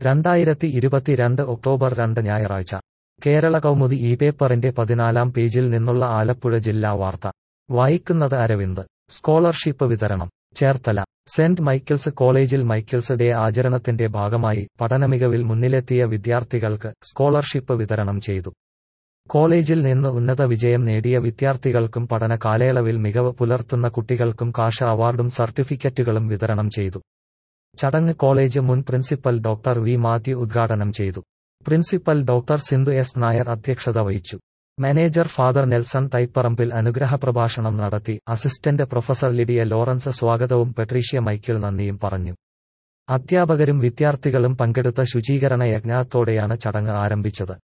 രണ്ടായിരത്തി ഇരുപത്തിരണ്ട് ഒക്ടോബർ രണ്ട് ഞായറാഴ്ച കേരള കൗമുദി ഈ പേപ്പറിന്റെ പതിനാലാം പേജിൽ നിന്നുള്ള ആലപ്പുഴ ജില്ലാ വാർത്ത വായിക്കുന്നത് അരവിന്ദ് സ്കോളർഷിപ്പ് വിതരണം ചേർത്തല സെന്റ് മൈക്കിൾസ് കോളേജിൽ മൈക്കിൾസ് ഡേ ആചരണത്തിന്റെ ഭാഗമായി പഠനമികവിൽ മുന്നിലെത്തിയ വിദ്യാർത്ഥികൾക്ക് സ്കോളർഷിപ്പ് വിതരണം ചെയ്തു കോളേജിൽ നിന്ന് ഉന്നത വിജയം നേടിയ വിദ്യാർത്ഥികൾക്കും പഠന കാലയളവിൽ മികവ് പുലർത്തുന്ന കുട്ടികൾക്കും കാഷ അവാർഡും സർട്ടിഫിക്കറ്റുകളും വിതരണം ചെയ്തു ചടങ്ങ് കോളേജ് മുൻ പ്രിൻസിപ്പൽ ഡോക്ടർ വി മാത്യു ഉദ്ഘാടനം ചെയ്തു principal doctor Sindhu S Nair അധ്യക്ഷത വഹിച്ചു മാനേജർ ഫാദർ നെൽസൺ തൈപ്പറമ്പിൽ അനുഗ്രഹ പ്രഭാഷണം നടത്തി അസിസ്റ്റന്റ് പ്രൊഫസർ ലിഡിയ ലോറൻസ് സ്വാഗതവും പെട്രീഷ്യ മൈക്കിൾ നന്ദിയും പറഞ്ഞു അധ്യാപകരും വിദ്യാർത്ഥികളും പങ്കെടുത്ത ശുചീകരണ യജ്ഞത്തോടെയാണ് ചടങ്ങ് ആരംഭിച്ചത്